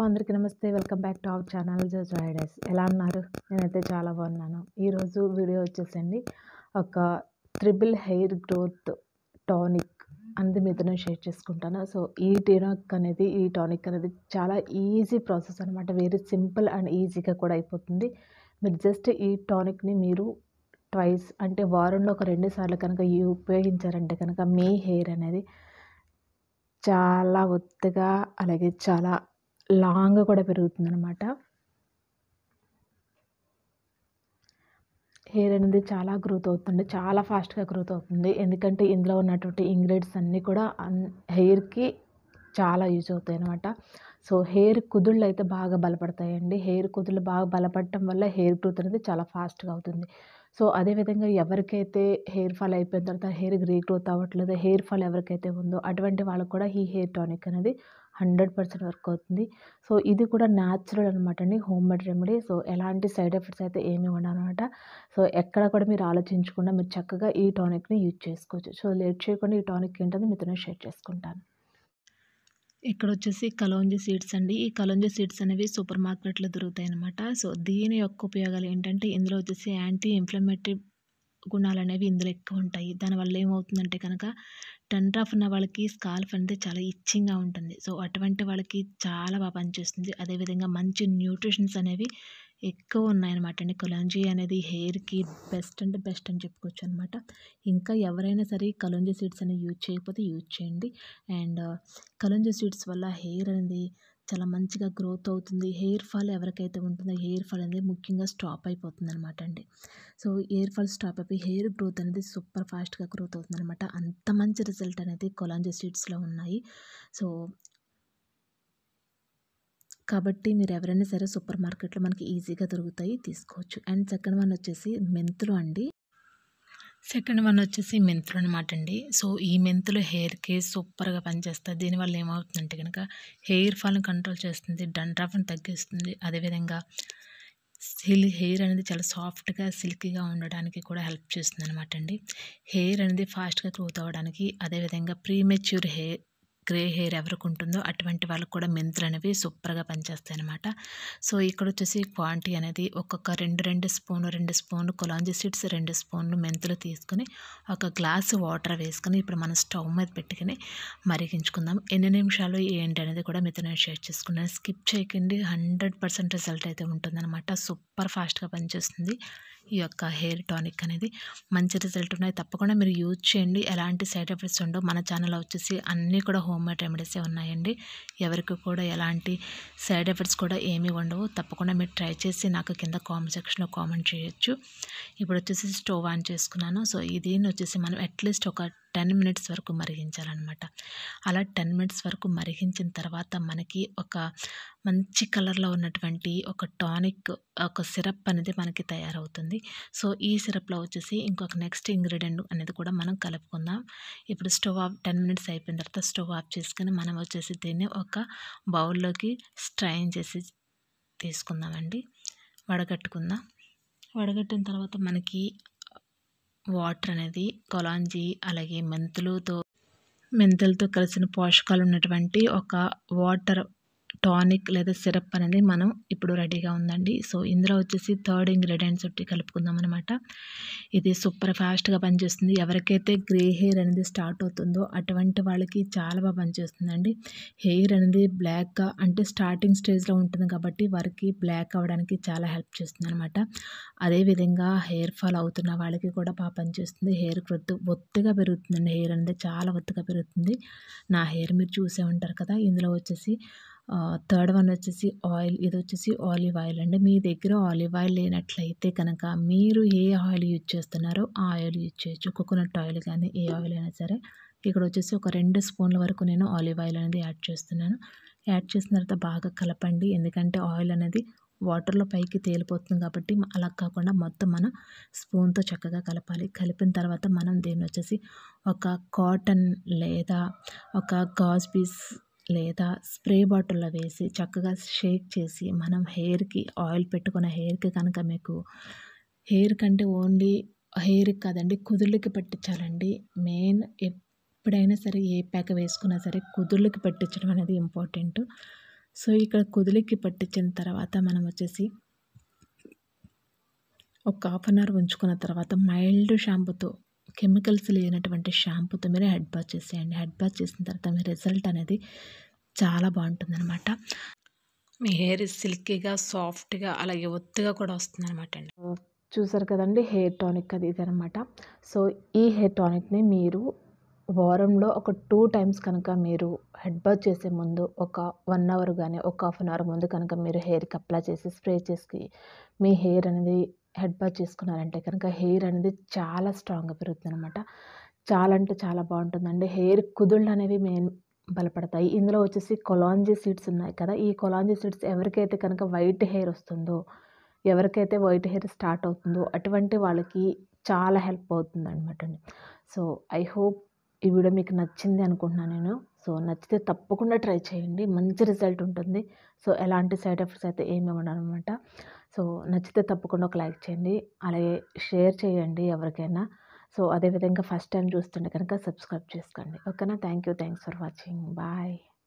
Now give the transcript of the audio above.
అందరికీ నమస్తే welcome back to our channel జోజ్ ఐడస్ ఎలా ఉన్నారు నేనైతే చాలా బాగున్నాను ఈరోజు వీడియో వచ్చేసండి ఒక త్రిబుల్ హెయిర్ గ్రోత్ టానిక్ అనేది మీతో నేను షేర్ చేసుకుంటాను సో ఈ టానిక్ అనేది ఈ టానిక్ అనేది చాలా ఈజీ ప్రాసెస్ అనమాట వెరీ సింపుల్ అండ్ ఈజీగా కూడా అయిపోతుంది మీరు జస్ట్ ఈ టానిక్ని మీరు ట్వైస్ అంటే వారంలో ఒక రెండు సార్లు కనుక ఈ ఉపయోగించారంటే కనుక మీ హెయిర్ అనేది చాలా ఒత్తుగా అలాగే చాలా లాంగ్ కూడా పెరుగుతుంది అనమాట హెయిర్ అనేది చాలా గ్రోత్ అవుతుంది చాలా ఫాస్ట్గా గ్రోత్ అవుతుంది ఎందుకంటే ఇందులో ఉన్నటువంటి ఇంగ్రీడియంట్స్ అన్నీ కూడా హెయిర్కి చాలా యూజ్ అవుతాయి అనమాట సో హెయిర్ కుదుళ్ళు అయితే బాగా బలపడతాయండి హెయిర్ కుదుళ్ళు బాగా బలపడటం వల్ల హెయిర్ గ్రోత్ అనేది చాలా ఫాస్ట్గా అవుతుంది సో అదేవిధంగా ఎవరికైతే హెయిర్ ఫాల్ అయిపోయిన తర్వాత హెయిర్ రీగ్రోత్ అవ్వట్లేదు హెయిర్ ఫాల్ ఎవరికైతే ఉందో అటువంటి వాళ్ళకు కూడా ఈ హెయిర్ టానిక్ అనేది హండ్రెడ్ పర్సెంట్ వర్క్ అవుతుంది సో ఇది కూడా న్యాచురల్ అనమాట అండి హోమ్ మేడ్ రెమెడీ సో ఎలాంటి సైడ్ ఎఫెక్ట్స్ అయితే ఏమీ ఉండనమాట సో ఎక్కడ కూడా మీరు ఆలోచించకుండా మీరు చక్కగా ఈ టానిక్ని యూజ్ చేసుకోవచ్చు సో లేట్ చేయకుండా ఈ టానిక్ ఏంటని మీతో షేర్ చేసుకుంటాను ఇక్కడ వచ్చేసి కలోంజీ సీడ్స్ అండి ఈ కలోంజీ సీడ్స్ అనేవి సూపర్ మార్కెట్లో దొరుకుతాయి అనమాట సో దీని యొక్క ఉపయోగాలు ఏంటంటే ఇందులో వచ్చేసి యాంటీ ఇన్ఫ్లమేటరీ గుణాలు అనేవి ఇందులో ఎక్కువ ఉంటాయి దానివల్ల ఏమవుతుందంటే కనుక టెండ్రఫ్ ఉన్న వాళ్ళకి స్కాల్ఫ్ అనేది చాలా ఇచ్చింగ్గా ఉంటుంది సో అటువంటి వాళ్ళకి చాలా బాగా పనిచేస్తుంది అదేవిధంగా మంచి న్యూట్రిషన్స్ అనేవి ఎక్కువ ఉన్నాయన్నమాట అండి కలంజీ అనేది హెయిర్కి బెస్ట్ అంటే బెస్ట్ అని చెప్పుకోవచ్చు అనమాట ఇంకా ఎవరైనా సరే కలంజీ సీడ్స్ అనేవి యూజ్ చేయకపోతే యూజ్ చేయండి అండ్ కలంజీ సీడ్స్ వల్ల హెయిర్ అనేది చాలా మంచిగా గ్రోత్ అవుతుంది హెయిర్ ఫాల్ ఎవరికైతే ఉంటుందో హెయిర్ ఫాల్ అనేది ముఖ్యంగా స్టాప్ అయిపోతుంది అనమాట అండి సో హెయిర్ ఫాల్ స్టాప్ అయిపోయి హెయిర్ గ్రోత్ అనేది సూపర్ ఫాస్ట్గా గ్రోత్ అవుతుంది అనమాట అంత మంచి రిజల్ట్ అనేది కొలాంజీ సీడ్స్లో ఉన్నాయి సో కాబట్టి మీరు ఎవరైనా సరే సూపర్ మార్కెట్లో మనకి ఈజీగా దొరుకుతాయి తీసుకోవచ్చు అండ్ సెకండ్ వన్ వచ్చేసి మెంతులు అండి సెకండ్ వన్ వచ్చేసి మెంతులు అనమాట అండి సో ఈ మెంతులు హెయిర్కి సూపర్గా పనిచేస్తాయి దీనివల్ల ఏమవుతుందంటే కనుక హెయిర్ ఫాల్ని కంట్రోల్ చేస్తుంది డండ్రాఫ్ని తగ్గిస్తుంది అదేవిధంగా సిల్ హెయిర్ అనేది చాలా సాఫ్ట్గా సిల్కీగా ఉండడానికి కూడా హెల్ప్ చేస్తుంది అనమాట అండి హెయిర్ అనేది ఫాస్ట్గా గ్రోత్ అవ్వడానికి అదేవిధంగా ప్రీమెచ్యూర్ హెయిర్ గ్రే హెయిర్ ఎవరికి ఉంటుందో అటువంటి వాళ్ళకి కూడా మెంతులు అనేవి సూపర్గా పనిచేస్తాయి అనమాట సో ఇక్కడ వచ్చేసి క్వాంటిటీ అనేది ఒక్కొక్క రెండు రెండు స్పూన్లు రెండు స్పూన్లు కొలాంజీ సీడ్స్ రెండు స్పూన్లు మెంతులు తీసుకొని ఒక గ్లాసు వాటర్ వేసుకొని ఇప్పుడు మనం స్టవ్ మీద పెట్టుకుని మరిగించుకుందాం ఎన్ని నిమిషాలు ఏంటి అనేది కూడా మీతో నేను షేర్ చేసుకున్నాను స్కిప్ చేయకండి హండ్రెడ్ పర్సెంట్ రిజల్ట్ అయితే ఉంటుందన్నమాట సూపర్ ఫాస్ట్గా పనిచేస్తుంది ఈ యొక్క హెయిర్ టానిక్ అనేది మంచి రిజల్ట్ ఉన్నాయి తప్పకుండా మీరు యూజ్ చేయండి ఎలాంటి సైడ్ ఎఫెక్ట్స్ ఉండవు మన ఛానల్లో వచ్చేసి అన్నీ కూడా హోమ్ మేడ్ రెమెడీసే ఉన్నాయండి ఎవరికి కూడా ఎలాంటి సైడ్ ఎఫెక్ట్స్ కూడా ఏమీ ఉండవు తప్పకుండా మీరు ట్రై చేసి నాకు కింద కామెంట్ సెక్షన్లో కామెంట్ చేయొచ్చు ఇప్పుడు వచ్చేసి స్టవ్ ఆన్ చేసుకున్నాను సో దీన్ని వచ్చేసి మనం అట్లీస్ట్ ఒక టెన్ మినిట్స్ వరకు మరిగించాలన్నమాట అలా టెన్ మినిట్స్ వరకు మరిగించిన తర్వాత మనకి ఒక మంచి కలర్లో ఉన్నటువంటి ఒక టానిక్ ఒక సిరప్ అనేది మనకి తయారవుతుంది సో ఈ సిరప్లో వచ్చేసి ఇంకొక నెక్స్ట్ ఇంగ్రీడియంట్ అనేది కూడా మనం కలుపుకుందాం ఇప్పుడు స్టవ్ ఆఫ్ టెన్ మినిట్స్ అయిపోయిన తర్వాత స్టవ్ ఆఫ్ చేసుకుని మనం వచ్చేసి దీన్ని ఒక బౌల్లోకి స్ట్రైన్ చేసి తీసుకుందామండి వడగట్టుకుందాం వడగట్టిన తర్వాత మనకి వాటర్ అనేది కొలాంజీ అలాగే మెంతులతో మెంతులతో కలిసిన పోషకాలు ఉన్నటువంటి ఒక వాటర్ టానిక్ లేదా సిరప్ అనేది మనం ఇప్పుడు రెడీగా ఉందండి సో ఇందులో వచ్చేసి థర్డ్ ఇంగ్రీడియంట్స్ ఒకటి కలుపుకుందాం అనమాట ఇది సూపర్ ఫాస్ట్గా పనిచేస్తుంది ఎవరికైతే గ్రే హెయిర్ అనేది స్టార్ట్ అవుతుందో అటువంటి వాళ్ళకి చాలా బాగా పనిచేస్తుందండి హెయిర్ అనేది బ్లాక్గా అంటే స్టార్టింగ్ స్టేజ్లో ఉంటుంది కాబట్టి వారికి బ్లాక్ అవ్వడానికి చాలా హెల్ప్ చేస్తుంది అనమాట అదేవిధంగా హెయిర్ ఫాల్ అవుతున్న వాళ్ళకి కూడా బాగా పనిచేస్తుంది హెయిర్ గ్రోత్ ఒత్తుగా పెరుగుతుందండి హెయిర్ అనేది చాలా ఒత్తుగా పెరుగుతుంది నా హెయిర్ మీరు చూసే ఉంటారు కదా ఇందులో వచ్చేసి థర్డ్ వన్ వచ్చేసి ఆయిల్ ఇది వచ్చేసి ఆలివ్ ఆయిల్ అండి మీ దగ్గర ఆలివ్ ఆయిల్ లేనట్లయితే కనుక మీరు ఏ ఆయిల్ యూజ్ చేస్తున్నారో ఆ ఆయిల్ యూజ్ చేయొచ్చు కోకోనట్ ఆయిల్ కానీ ఏ ఆయిల్ అయినా సరే ఇక్కడ వచ్చేసి ఒక రెండు స్పూన్ల వరకు నేను ఆలివ్ ఆయిల్ అనేది యాడ్ చేస్తున్నాను యాడ్ చేసిన తర్వాత బాగా కలపండి ఎందుకంటే ఆయిల్ అనేది వాటర్లో పైకి తేలిపోతుంది కాబట్టి అలా కాకుండా మొత్తం మనం స్పూన్తో చక్కగా కలపాలి కలిపిన తర్వాత మనం దీన్ని వచ్చేసి ఒక కాటన్ లేదా ఒక గాజ్ పీస్ లేదా స్ప్రే బాటిల్లో వేసి చక్కగా షేక్ చేసి మనం హెయిర్కి ఆయిల్ పెట్టుకున్న హెయిర్కి కనుక మీకు హెయిర్ కంటే ఓన్లీ హెయిర్కి కాదండి కుదుళ్ళకి పట్టించాలండి మెయిన్ ఎప్పుడైనా సరే ఏ ప్యాక్ వేసుకున్నా సరే కుదుళ్ళకి పట్టించడం అనేది ఇంపార్టెంట్ సో ఇక్కడ కుదులికి పట్టించిన తర్వాత మనం వచ్చేసి ఒక హాఫ్ అన్ అవర్ ఉంచుకున్న తర్వాత మైల్డ్ షాంపూతో కెమికల్స్ లేనటువంటి షాంపూతో మీరు హెడ్ బాత్ చేసేయండి హెడ్ బాత్ చేసిన తర్వాత మీ రిజల్ట్ అనేది చాలా బాగుంటుందన్నమాట మీ హెయిర్ సిల్కీగా సాఫ్ట్గా అలాగే ఒత్తుగా కూడా వస్తుందన్నమాట అండి చూసారు కదండి హెయిర్ టానిక్ అది ఇదనమాట సో ఈ హెయిర్ టానిక్ని మీరు వారంలో ఒక టూ టైమ్స్ కనుక మీరు హెడ్ బాత్ చేసే ముందు ఒక వన్ అవర్ కానీ ఒక హాఫ్ అన్ అవర్ ముందు కనుక మీరు హెయిర్కి అప్లై చేసి స్ప్రే చేసి మీ హెయిర్ అనేది హెడ్ బాత్ చేసుకున్నారంటే కనుక హెయిర్ అనేది చాలా స్ట్రాంగ్గా పెరుగుతుంది అనమాట చాలా అంటే చాలా బాగుంటుందండి హెయిర్ కుదుళ్ళు అనేవి మెయిన్ బలపడతాయి ఇందులో వచ్చేసి కొలాంజీ సీడ్స్ ఉన్నాయి కదా ఈ కొలాంజీ సీడ్స్ ఎవరికైతే కనుక వైట్ హెయిర్ వస్తుందో ఎవరికైతే వైట్ హెయిర్ స్టార్ట్ అవుతుందో అటువంటి వాళ్ళకి చాలా హెల్ప్ అవుతుంది అనమాట అండి సో ఐ హోప్ ఈ వీడియో మీకు నచ్చింది అనుకుంటున్నాను నేను సో నచ్చితే తప్పకుండా ట్రై చేయండి మంచి రిజల్ట్ ఉంటుంది సో ఎలాంటి సైడ్ ఎఫెక్ట్స్ అయితే ఏమి ఉండనమాట సో నచ్చితే తప్పకుండా ఒక లైక్ చేయండి అలాగే షేర్ చేయండి ఎవరికైనా సో అదేవిధంగా ఫస్ట్ టైం చూస్తుంటే కనుక సబ్స్క్రైబ్ చేసుకోండి ఓకేనా thank you thanks for watching bye